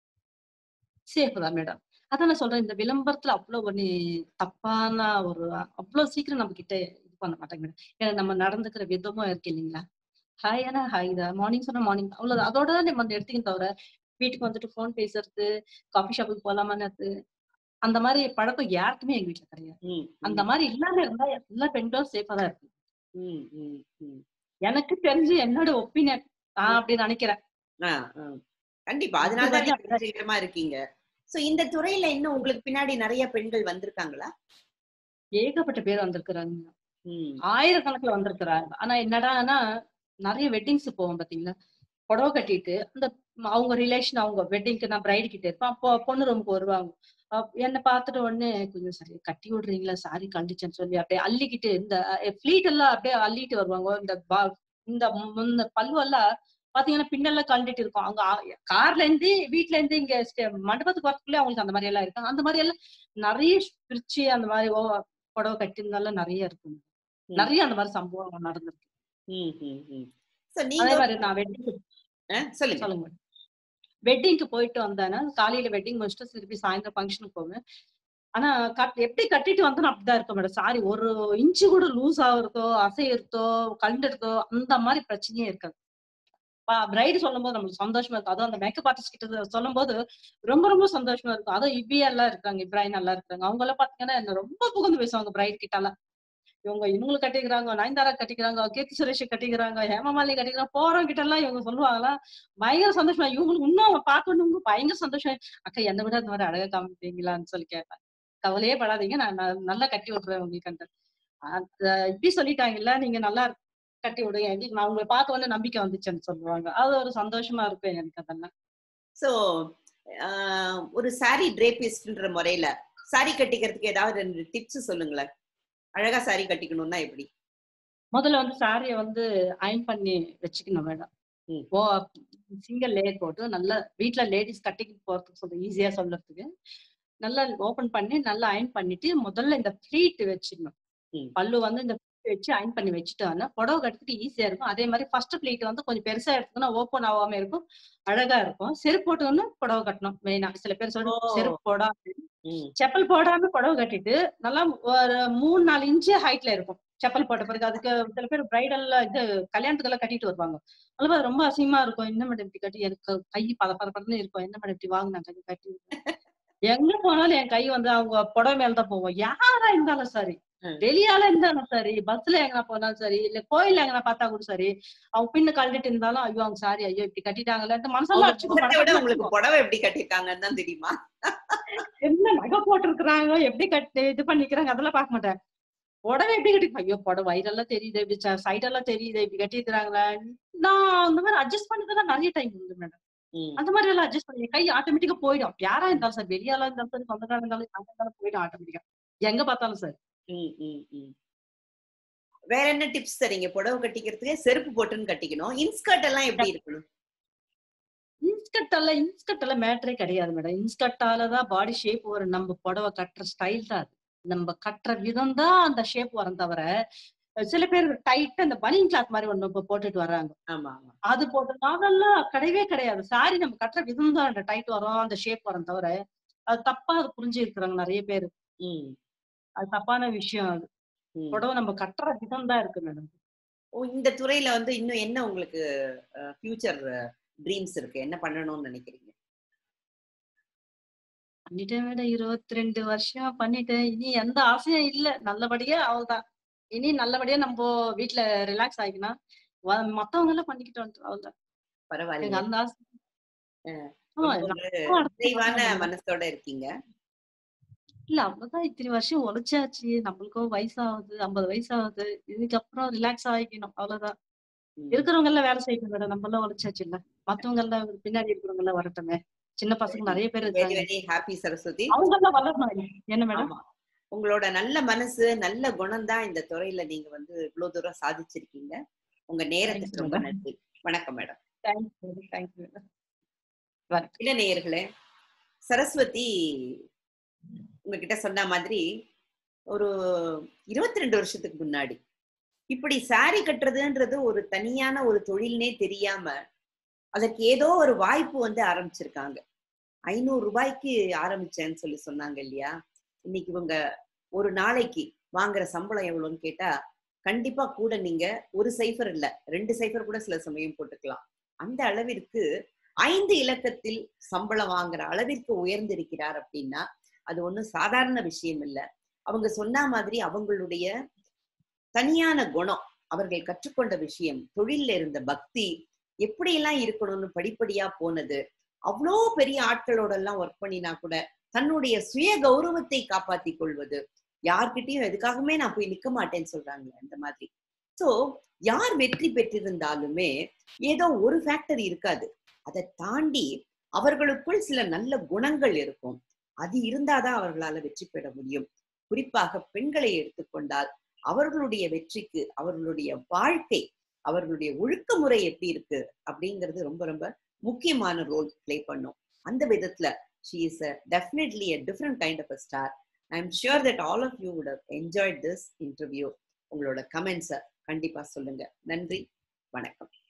சேஃப் தான் மேடம் அதான் நான் சொல்றேன் இந்த விளம்பரத்துல அவ்வளவு ஒண்ணு தப்பான ஒரு அவ்வளவு சீக்கிரம் நம்ம கிட்ட இது பண்ண மாட்டாங்க மேடம் ஏன்னா நம்ம நடந்துக்கிற விதமும் இருக்கு இல்லைங்களா ஹாய்னா ஹாய் தான் மார்னிங் சொன்னா மார்னிங் அவ்வளவு அதோட தான் நம்ம அந்த எடுத்துக்க தவிர வீட்டுக்கு வந்துட்டு ஃபோன் பேசுறது காஃபி ஷாப்புக்கு போலாமான்னு அந்த மாதிரி பழக்கம் யாருக்குமே எங்க வீட்டுல கிடையாது ம் அந்த மாதிரி இல்லாம இருந்தா எல்லா பெண்களும் சேஃபா தான் இருக்கு ம் ம் ம் எனக்கு தெரிஞ்சு என்னோட ஒப்பீனியன் நான் அப்படி நினைக்கிறேன் ஆ, ஆ. கண்டிப்பா அதனால தான் நீங்க வெற்றிகரமா இருக்கீங்க சோ இந்த துறையில இன்னும் உங்களுக்கு பின்னாடி நிறைய பெண்கள் வந்திருக்காங்களா ஏகப்பட்ட பேர் வந்திருக்கிறாங்க ம் ஆயிரக்கணக்குல வந்திருக்கிறாங்க ஆனா என்னடான்னா நிறைய வெட்டிங்ஸ் போவோம் பாத்தீங்களா புடவை கட்டிட்டு அந்த ம- அவங்க ரிலேஷன் அவங்க வெட்டிங்க்கு நான் பிரைடு கிட்ட இருப்பேன் அப்போ பொண்ணு ரூமுக்கு வருவாங்க அப்~ என்னை பார்த்துட்டு உடனே கொஞ்சம் சரி கட்டி விடுறீங்களா சாரி கண்டிச்சேன்னு சொல்லி அப்படியே அள்ளிக்கிட்டு இந்த ஃபிளீட் எல்லாம் அப்படியே அள்ளிட்டு வருவாங்க இந்த பா- இந்த முன்ன பல்லுவெல்லாம் பாத்தீங்கன்னா பின்னெல்லாம் கழட்டிட்டு இருக்கும் அவங்க ஆ- கார்ல இருந்து வீட்ல இருந்து இங்க ஸ்டே- மண்டபத்துக்கு வரக்குள்ளே அவங்களுக்கு அந்த மாதிரி எல்லாம் இருக்கு அந்த மாதிரி எல்லாம் நிறைய பிரிச்சு அந்த மாதிரி ஓ புடவை கட்டியிருந்தாலும் நிறைய இருக்கும் ம். நிறைய அந்த மாதிரி சம்பவம் நடந்திருக்கு ம் ம் ம் சோ அதே நீங்க மாதிரி நான் வெட்டிங் ஆ, சொல்லுங்க சொல்லுங்க வெட்டிங்க்கு போயிட்டு வந்தேன்னா காலையில வெட்டிங் முடிச்சுட்டு திருப்பி சாயந்தரம் ஃபங்க்ஷனுக்கு போவேன் ஆனா கட் எப்படி கட்டிட்டு வந்தோம் அப்படிதான் இருக்கும் மேடம் சாரி ஒரு இன்ச்சு கூட லூஸ் ஆகுறதோ அசையறதோ கண்டுறதோ அந்த மாதிரி பிரச்சனையே இருக்காது பிரைடு சொல்லும் போது நம்மளுக்கு சந்தோஷமா இருக்கும் அதுவும் அந்த மேக்கப் ஆர்டிஸ்ட் கிட்ட சொல்லும் போது ரொம்ப ரொம்ப சந்தோஷமா இருக்கும் அதுவும் இவ்வியா எல்லாம் இருக்காங்க இப்ராஹிம் நல்லா இருக்காங்க அவங்க எல்லாம் பாத்தீங்கன்னா என்ன ரொம்ப புகழ்ந்து பேசுவாங்க பிரைட் கிட்ட எல்லாம் இவங்க இவங்களுக்கு கட்டிக்கிறாங்க நயன்தாரா கட்டிக்கிறாங்க கீர்த்தி சுரேஷ் கட்டிக்கிறாங்க ஹேமமாலி கட்டிக்கிறாங்க போறவங்க கிட்ட எல்லாம் இவங்க சொல்லுவாங்களா பயங்கர சந்தோஷமா இவங்களுக்கு இன்னும் அவங்க பார்க்கணும் பயங்கர சந்தோஷம் அக்கா என்னை விட அந்த மாதிரி அழகா காமிப்பீங்களான்னு சொல்லி கேட்பேன் கவலையே படாதீங்க நான் நான் நல்லா கட்டி விட்டுறேன் உங்களுக்கு இப்படி சொல்லிட்டாங்கல்ல நீங்க நல்லா கட்டி விடுங்க எங்களுக்கு நான் உங்களை பார்க்க வந்து நம்பிக்கை வந்துச்சுன்னு சொல்லுவாங்க அது ஒரு சந்தோஷமா இருக்கும் எனக்கு அதெல்லாம் சோ ஒரு சாரி டிரேபிஸ்ட்ன்ற முறையில சாரி கட்டிக்கிறதுக்கு ஏதாவது ரெண்டு டிப்ஸ் சொல்லுங்களேன் அழகா சாரி கட்டிக்கணும்னா எப்படி முதல்ல வந்து சாரிய வந்து அயன் பண்ணி வச்சுக்கணும் மேடம் ம். ஓ சிங்கிள் லேயர் போட்டு நல்லா வீட்ல லேடிஸ் கட்டிக்கு போறதுக்கு சொல்ல ஈஸியா சொல்றதுக்கு நல்லா ஓபன் பண்ணி நல்லா அயன் பண்ணிட்டு முதல்ல இந்த ஃபிளீட் வச்சிடணும் ம். பல்லு வந்து இந்த pleat வச்சு அயன் பண்ணி வச்சுட்டோம்னா புடவை கட்டுறதுக்கு ஈஸியா இருக்கும் அதே மாதிரி ஃபர்ஸ்ட் பிளீட் வந்து கொஞ்சம் பெருசா எடுத்துக்கணும் ஓப்பன் ஆகாம இருக்கும் அழகா இருக்கும் செருப்பு போட்டோம்னா புடவை கட்டணும் மெயினா சில பேர் சொல்லி ஓ. செருப்பு போடாம ம் செப்பல் போடாம புடவை கட்டிட்டு நல்லா ஒரு மூணு நாலு இன்ச்சு ஹைட்ல இருக்கும் செப்பல் போட்ட பிறகு அதுக்கு சில பேர் பிரைடல்ல இது கல்யாணத்துக்கெல்லாம் கட்டிட்டு வருவாங்க அதுல அது ரொம்ப அசிங்கமா இருக்கும் என்ன மேடம் இப்படி கட்டி எனக்கு கை பத பதப்படன்னு இருக்கும் என்ன மேடம் இப்படி வாங்க நான் கை கட்டி விடுறேன். எங்க போனாலும் என் கை வந்து அவங்க புடவை மேலதான் போவோம் யாரா இருந்தாலும் சரி ம். வெளியால இருந்தாலும் சரி பஸ்ல எங்கனா போனாலும் சரி இல்ல கோயில்ல எங்கனா பார்த்தா கூட சரி அவங்க பின்னு கழட்டிட்டு இருந்தாலும் ஐயோ அவங்க சாரி ஐயோ இப்படி கட்டிட்டாங்கல்ல மனசெல்லாம் அடிச்சுக்கும், முகத்தை விட படபடன்னு உங்களுக்கு அடிச்சுக்கும். புடவை எப்படி கட்டிருக்காங்கன்னு தான் தெரியுமா என்ன நகை போட்டிருக்கிறாங்க எப்படி கட்டி இது பண்ணிக்கிறாங்க அதெல்லாம் பார்க்க மாட்டேன் புடவை எப்படி கட்டி ஐயோ புடவை வயிறெல்லாம் தெரியுது இப்படி சைட் எல்லாம் தெரியுது இப்படி கட்டிக்கிறாங்களா நான் அந்த மாதிரி அட்ஜஸ்ட் பண்ணதெல்லாம் நிறைய டைம் உண்டு மேடம் ம் அந்த மாதிரி எல்லாம் அட்ஜஸ்ட் பண்ணி கை ஆட்டோமேட்டிக்கா போயிடும் யாரா இருந்தாலும் சார் வெளியால இருந்தாலும் சரி சொந்தக்காரங்க இருந்தாலும் யாரா இருந்தாலும் போயிடும் ஆட்டோமேட்டிக்கா எங்க பார்த்தாலும் சார் ம், ம், ம். வேற என்ன டிப்ஸ் தரீங்க புடவை கட்டிக்கிறதுக்கு செருப்பு போட்டுன்னு கட்டிக்கணும் இன்ஸ்கர்ட் எல்லாம் எப்படி இருக்கணும் இன்ஸ்கர்ட் எல்லாம் இன்ஸ்கர்ட் எல்லாம் மேட்டரே கிடையாது மேடம் இன்ஸ்கர்ட்டால தான் பாடி ஷேப் வரும் நம்ம புடவை கட்டுற ஸ்டைல் தான் அது நம்ம கட்டுற விதம் தான் அந்த ஷேப் வரும் தவிர சில பேர் டைட்டா இந்த பனியன் கிளாத் மாதிரி ஒண்ணு இப்ப போட்டுட்டு வர்றாங்க ஆமா ஆமா அது போட்டு அதெல்லாம் கிடையவே கிடையாது சாரி நம்ம கட்டுற விதம் தான் அந்த டைட் வரும் அந்த ஷேப் வரும் தவிர அது தப்பா அது புரிஞ்சு இருக்கிறாங்க நிறைய பேர் ம் அது தப்பான விஷயம் அது ம். புடவை நம்ம கட்டுற விதம் தான் இருக்கு மேடம் ஓ இந்த துறையில வந்து இன்னும் என்ன உங்களுக்கு ஃபியூச்சர் ட்ரீம்ஸ் இருக்கு என்ன பண்ணணும்னு நினைக்கிறீங்க பண்ணிட்டேன் மேடம் இருபத்தி ரெண்டு வருஷம் பண்ணிட்டேன் இனி எந்த ஆசையும் இல்ல நல்லபடியா அவ்வளவுதான் இனி நல்லபடியா நம்ம வீட்டுல ரிலாக்ஸ் ஆகிக்கணும் வ- மத்தவங்க எல்லாம் பண்ணிக்கிட்டு வந்துட்டு அவ்வளவுதான் எனக்கு பரவாயில்ல அந்த ஆசை அஹ் ஆமா, ரொம்ப நான் ஒரு அடுத்து நிறைவான பண்ணணும். மனசோட இருக்கீங்க இல்ல அவ்வளவுதான் இத்தனை வருஷம் உழைச்சாச்சு நம்மளுக்கும் வயசாகுது ஐம்பது வயசாகுது இதுக்கப்புறம் ரிலாக்ஸ் ஆகிக்கணும் அவ்வளவுதான் ம். இருக்கிறவங்க எல்லாம் வேலை செய்யணும் மேடம் நம்ம எல்லாம் உழைச்சாச்சு இல்ல மத்தவங்க எல்லாம் பின்னாடி இருக்கிறவங்க எல்லாம் வரட்டுமே சின்ன பசங்க நிறைய பேர் வெரி இருக்காங்க வெரி ஹாப்பி சரஸ்வதி அவங்க எல்லாம் வளரணும் என்ன மேடம் ஆமா உங்களோட நல்ல மனசு நல்ல குணம் தான் இந்த துறையில நீங்க வந்து இவ்வளவு தூரம் சாதிச்சிருக்கீங்க உங்க நேரத்துக்கு Thanks, ரொம்ப madam. நன்றி வணக்கம் மேடம் தேங்க்யூ தேங்க்யூ மேடம் வணக்கம் இல்ல நேயர்களே சரஸ்வதி உங்ககிட்ட சொன்ன மாதிரி ஒரு இருபத்தி ரெண்டு வருஷத்துக்கு முன்னாடி இப்படி saree கட்டுறதுன்றது ஒரு தனியான ஒரு தொழில்னே தெரியாம அதற்கு ஏதோ ஒரு வாய்ப்பு வந்து ஆரம்பிச்சிருக்காங்க ஐநூறு ரூபாய்க்கு ஆரம்பிச்சேன்னு சொல்லி சொன்னாங்க இல்லையா இன்னைக்கு இவங்க ஒரு நாளைக்கு வாங்குற சம்பளம் எவ்வளவுன்னு கேட்டா கண்டிப்பா கூட நீங்க ஒரு சைஃபர் இல்ல ரெண்டு சைஃபர் கூட சில சமயம் போட்டுக்கலாம் அந்த அளவிற்கு ஐந்து இலக்கத்தில் சம்பளம் வாங்குற அளவிற்கு உயர்ந்திருக்கிறார் அப்படின்னா அது ஒண்ணும் சாதாரண விஷயம் இல்ல அவங்க சொன்ன மாதிரி அவங்களுடைய தனியான குணம் அவர்கள் கற்றுக்கொண்ட விஷயம் தொழில்ல இருந்த பக்தி எப்படியெல்லாம் இருக்கணும்னு படிப்படியா போனது அவ்வளோ பெரிய ஆட்களோட எல்லாம் ஒர்க் பண்ணினா கூட தன்னுடைய சுய கௌரவத்தை காப்பாத்தி கொள்வது யார்கிட்டயும் எதுக்காகவுமே நான் போய் நிக்க மாட்டேன்னு சொல்றாங்க அந்த மாதிரி சோ யார் வெற்றி பெற்றிருந்தாலுமே ஏதோ ஒரு ஃபேக்டர் இருக்காது அதை தாண்டி அவர்களுக்குள் சில நல்ல குணங்கள் இருக்கும் அது இருந்தாதான் அவர்களால வெற்றி பெற முடியும் குறிப்பாக பெண்களை எடுத்துக்கொண்டால் அவர்களுடைய வெற்றிக்கு அவர்களுடைய வாழ்க்கை அவர்களுடைய ஒழுக்க முறை எப்படி இருக்கு அப்படிங்கிறது ரொம்ப ரொம்ப முக்கியமான ரோல் ப்ளே பண்ணும் அந்த விதத்துல she is definitely a different kind of a star I am sure that all of you would enjoyed this interview உங்களோட கமெண்ட்ஸை கண்டிப்பா சொல்லுங்க நன்றி வணக்கம்